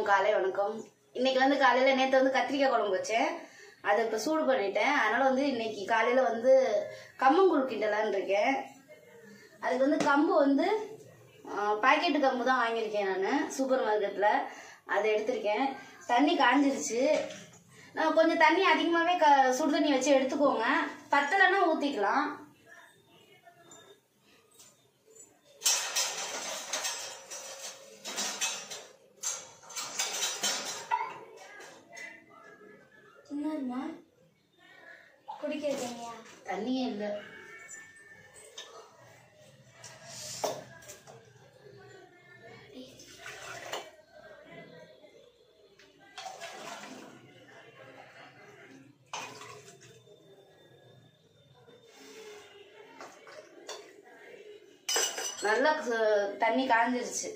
காலை வணக்கம் இன்னைக்கு வந்து காலையில நேற்று வந்து கத்திரிக்காய் குழம்பு வச்சேன் அதை இப்போ சூடு பண்ணிட்டேன் அதனால வந்து இன்னைக்கு காலையில வந்து கம்மங்கூழ் கிண்டலான்னு இருக்கேன் அதுக்கு வந்து கம்பு வந்து பாக்கெட்டு கம்பு தான் வாங்கியிருக்கேன் நான் சூப்பர் மார்க்கெட்டில் அதை எடுத்திருக்கேன் தண்ணி காஞ்சிருச்சு நான் கொஞ்சம் தண்ணி அதிகமாகவே க சுடு தண்ணி வச்சு எடுத்துக்கோங்க பத்தலைன்னா ஊற்றிக்கலாம் என்னம்மா குடிக்க வைக்கிறியா தண்ணியே இல்லை நல்லா சு- தண்ணி காஞ்சிருச்சு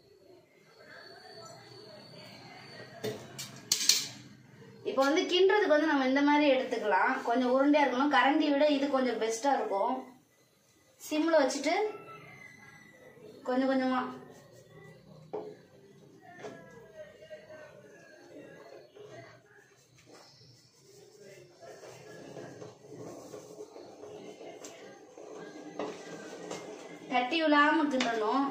இப்போ வந்து கிண்டுறதுக்கு வந்து நம்ம இந்த மாதிரி எடுத்துக்கலாம் கொஞ்சம் உருண்டையா இருக்கணும் கரண்டி விட இது கொஞ்சம் பெஸ்டா இருக்கும் சிம்ல வச்சுட்டு கொஞ்சம் கொஞ்சமா தட்டி விழாம கிண்டணும்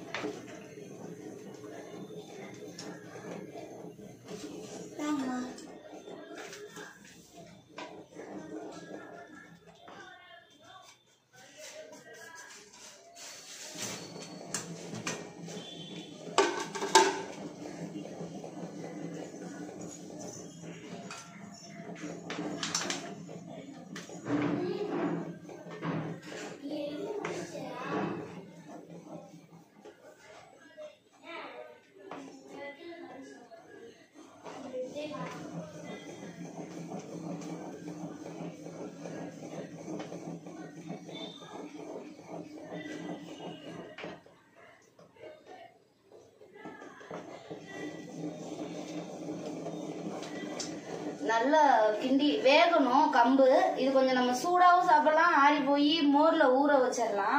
ஆமா நல்லா கிண்டி வேகணும் கம்பு இது கொஞ்சம் நம்ம சூடாவும் சாப்பிடலாம் ஆறி போய் மோர்ல ஊற வச்சிடலாம்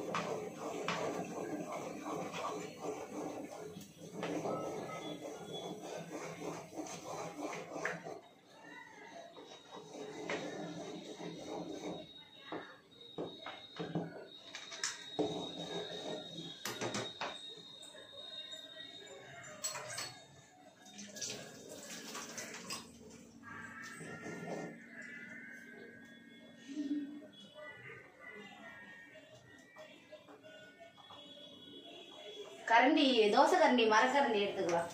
கரண்டி தோசை கரண்டி மரக்கரண்டி எடுத்துக்கலாம்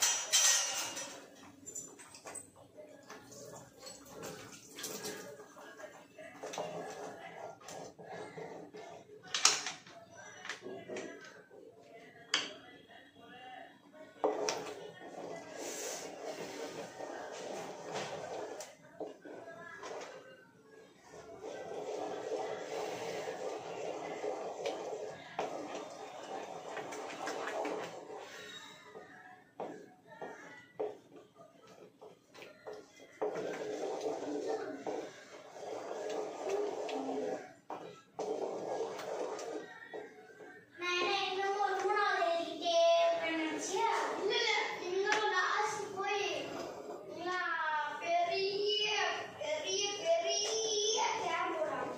நான் என்ன இன்னும் ஒரு மூணாவது எழுதிக்கிட்டே இருப்பேன்னு நினைச்சியா? இல்ல, இல்ல, இன்னும் last போய் எல்லாம் பெரிய, பெரிய, பெரிய camp போடுறாங்க.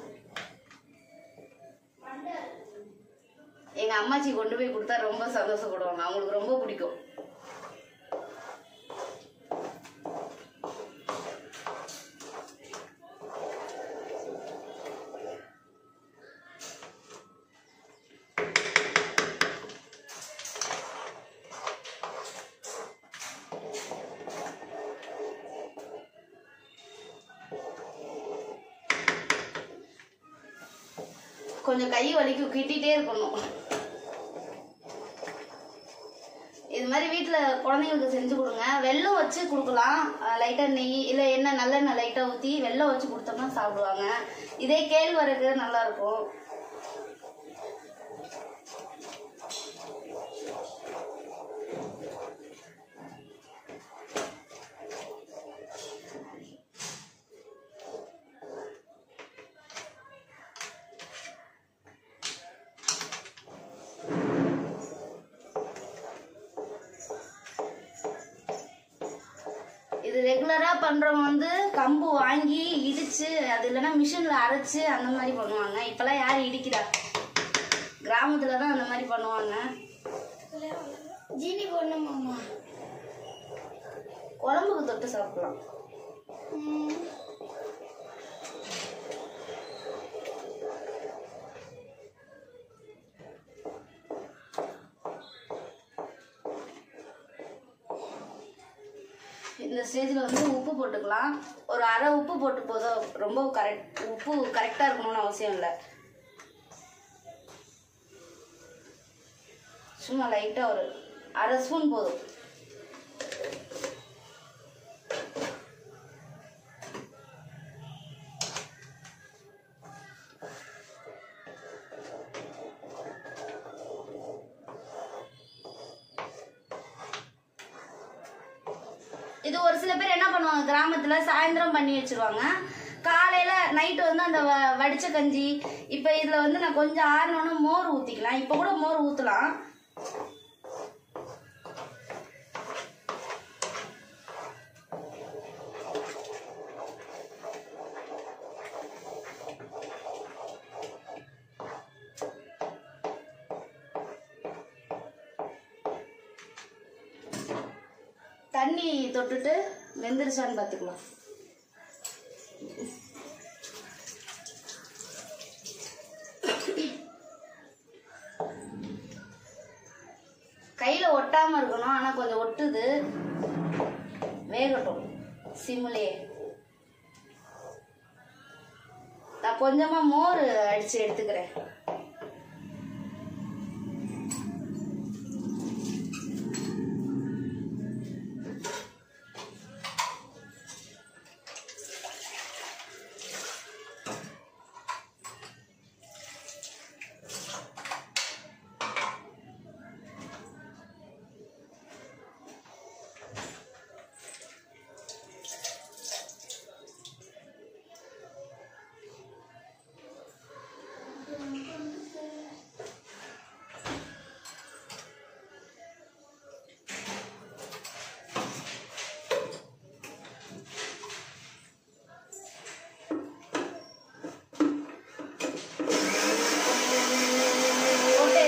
வண்டர். எங்க அம்மாச்சி கொண்டு போய் கொடுத்தா ரொம்ப சந்தோஷப்படுவாங்க அவங்களுக்கு ரொம்ப பிடிக்கும் கொஞ்சம் கை வலிக்கும் கிட்டிகிட்டே இருக்கணும் இது மாதிரி வீட்டில் குழந்தைங்களுக்கு செஞ்சு கொடுங்க வெல்லம் வச்சு கொடுக்கலாம் லைட்டாக நெய் இல்லை என்ன நல்லெண்ணெய் லைட்டாக ஊற்றி வெல்லம் வச்சு கொடுத்தோம்னா சாப்பிடுவாங்க இதே கேழ்வரகு நல்லா இருக்கும் இது ரெகுலரா பண்றவங்க வந்து கம்பு வாங்கி இடிச்சு அது இல்லைன்னா மிஷின்ல அரைச்சு அந்த மாதிரி பண்ணுவாங்க இப்பெல்லாம் யார் இடிக்கிறா கிராமத்துல தான் அந்த மாதிரி பண்ணுவாங்க ஜீனி போடணுமாம்மா குழம்புக்கு தொட்டு சாப்பிடலாம் ம். இந்த ஸ்டேஜில் வந்து உப்பு போட்டுக்கலாம் ஒரு அரை உப்பு போட்டு போதும் ரொம்ப கரெக்ட் உப்பு கரெக்டாக இருக்கணும்னு அவசியம் இல்லை சும்மா லைட்டாக ஒரு அரை ஸ்பூன் போதும் இது ஒரு சில பேர் என்ன பண்ணுவாங்க கிராமத்துல சாயந்தரம் பண்ணி வச்சிருவாங்க காலையில நைட்டு வந்து அந்த வ- வடிச்ச கஞ்சி இப்போ இதுல வந்து நான் கொஞ்சம் ஆறினோன்னு மோர் ஊத்திக்கலாம் இப்போ கூட மோர் ஊத்தலாம் தண்ணி தொட்டுட்டு வெந்துருச்சான்னு பார்த்துக்கலாம் கையில் ஒட்டாமல் இருக்கணும் ஆனால் கொஞ்சம் ஒட்டுது வேகட்டும் சிம்லே நான் கொஞ்சமாக மோர் அடித்து எடுத்துக்கிறேன் போட்டு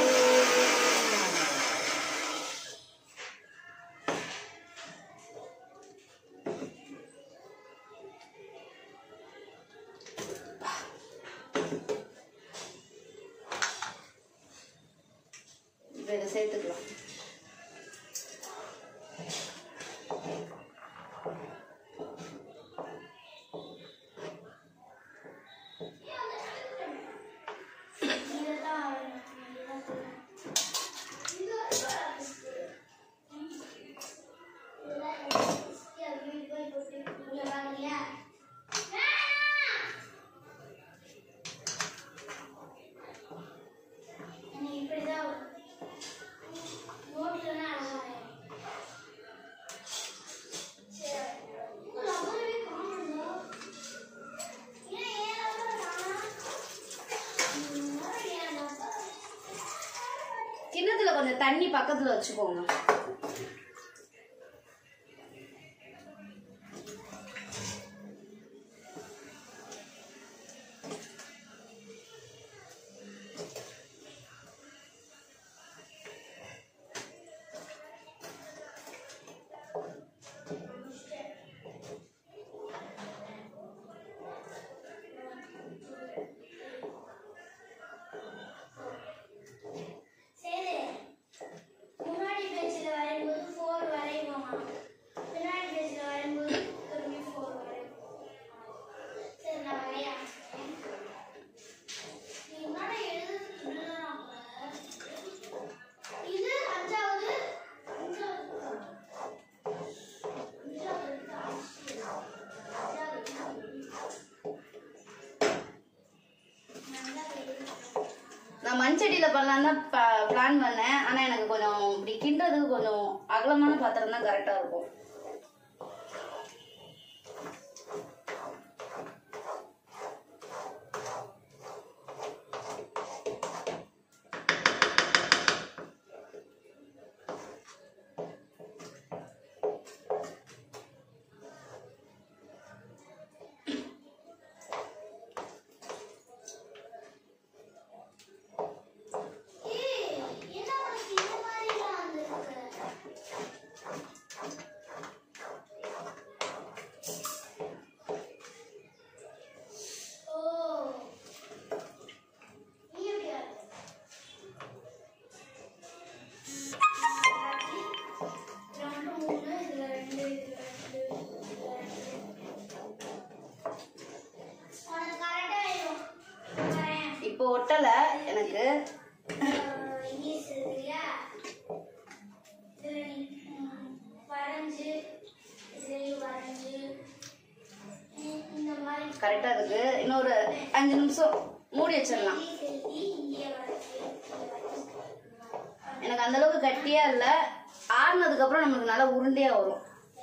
இப்போ இதை சேர்த்துக்கலாம் கிண்ணத்துல கொஞ்சம் தண்ணி பக்கத்துல வச்சுக்கோங்க சரி முன்னாடி பேஜ்ல வரையும்போது ஃபோர் வரைவோமா பின்னாடி பேஜ்ல வரையும்போது திரும்பி ஃபோர் வரைவோம் சரி நான் வரையா நீ முன்னாடி எழுதுறது இப்படிதான் அப்ப. இது அஞ்சாவது அஞ்சாவது அஞ்சாவது நான் மண்சட்டியில் பண்ணலாம் தான் பிளான் பண்ணேன் ஆனால் எனக்கு கொஞ்சம் இப்படி கிண்டுறதுக்கு கொஞ்சம் அகலமான பாத்திரம் தான் கரெக்டாக இருக்கும் எனக்கு இங்கிலீஷ் இருக்குல்லையா இதுல நீ ம், வரைஞ்சு இதுலயும் வரைஞ்சு ம், இந்த மாதிரி கரெக்டாக இருக்கு இன்னொரு அஞ்சு நிமிஷம் மூடி வச்சிடலாம் எழுதி இங்கே வரைஞ்சு எனக்கு அந்த அளவுக்கு கட்டியா இல்லை ஆறுனதுக்கு அப்புறம் நமக்கு நல்லா உருண்டையா வரும்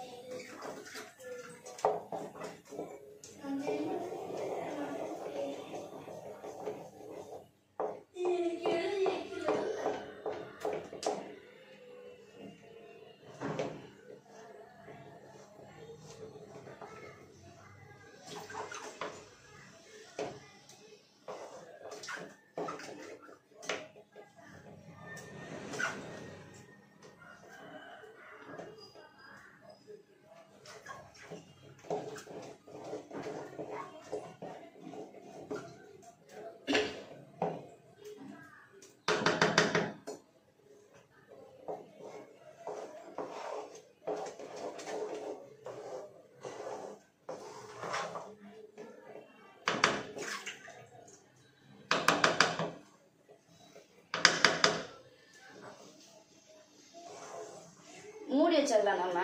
மூடி வச்சிடலாம் நம்ம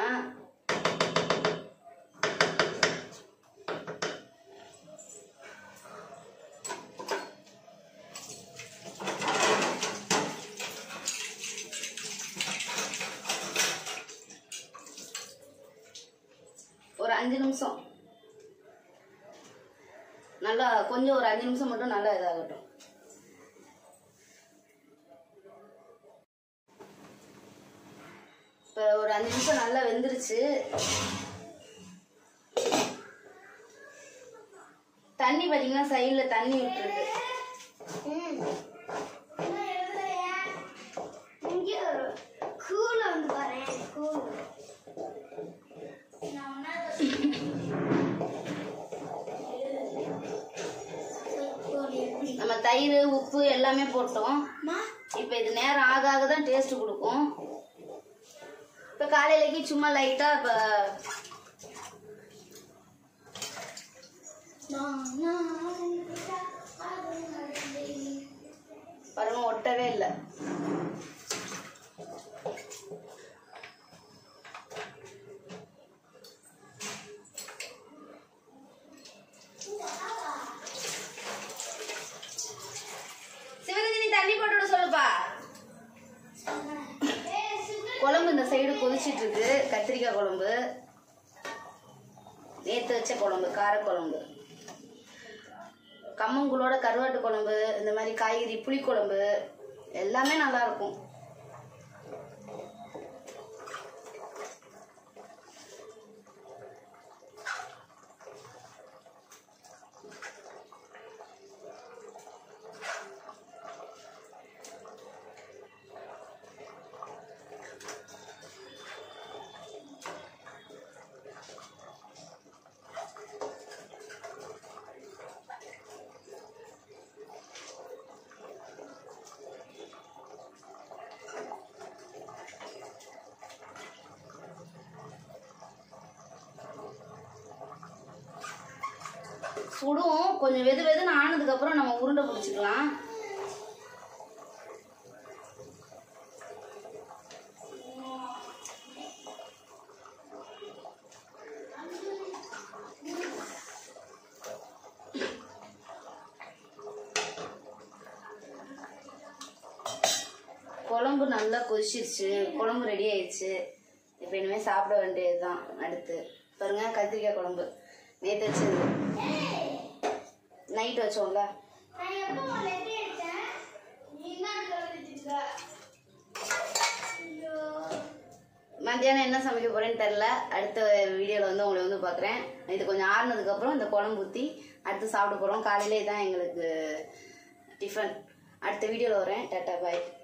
ஒரு அஞ்சு நிமிஷம் நல்லா கொஞ்சம் ஒரு அஞ்சு நிமிஷம் மட்டும் நல்லா இதாகட்டும் இப்போ ஒரு அஞ்சு நிமிஷம் நல்லா வெந்துருச்சு தண்ணி பார்த்தீங்கன்னா சைடில் தண்ணி விட்டுருக்கு இங்கே ஒரு கூல் வந்து பாரு கூல் நான் ஒன்னா நம்ம தயிர் உப்பு எல்லாமே போட்டோம் இப்போ இது நேரம் ஆக ஆக தான் டேஸ்ட் கொடுக்கும் இப்போ காலையிலக்கு சும்மா லைட்டாக இப்போ பாருங்க ஒட்டவே இல்லை சிவரஞ்சனி தண்ணி போட்டு விட சொல்லுப்பா குழம்பு இந்த சைடு கொதிச்சிட்டு இருக்கு கத்திரிக்காய் குழம்பு நேற்று வச்ச குழம்பு காரக்குழம்பு கம்மங்கூழோட கருவாட்டு குழம்பு இந்த மாதிரி காய்கறி புளிக்குழம்பு எல்லாமே நல்லா இருக்கும் சுடும் கொஞ்சம் வெது வெதுன்னு ஆனதுக்கு அப்புறம் நம்ம உருண்டை பிடிச்சிக்கலாம் குழம்பு நல்லா கொதிச்சிருச்சு குழம்பு ரெடி ஆயிடுச்சு இப்போ இனிமேல் சாப்பிட வேண்டியதுதான் அடுத்து பாருங்க கத்திரிக்காய் குழம்பு நேற்று வச்சது நைட் வச்சோம்ல நான் எப்போ லெட்டர் எடுத்தேன் நீ என்ன சொல்லிட்டு ஐயோ மத்தியானம் என்ன சமைக்க போறேன்னு தெரில அடுத்த வீடியோவில் வந்து உங்களை வந்து பார்க்குறேன் இது கொஞ்சம் ஆறுனதுக்கப்புறம் இந்த குழம்பு ஊற்றி அடுத்து சாப்பிட போகிறோம் காலையிலே தான் எங்களுக்கு டிஃபன் அடுத்த வீடியோவில் வரேன் டாட்டா பாய்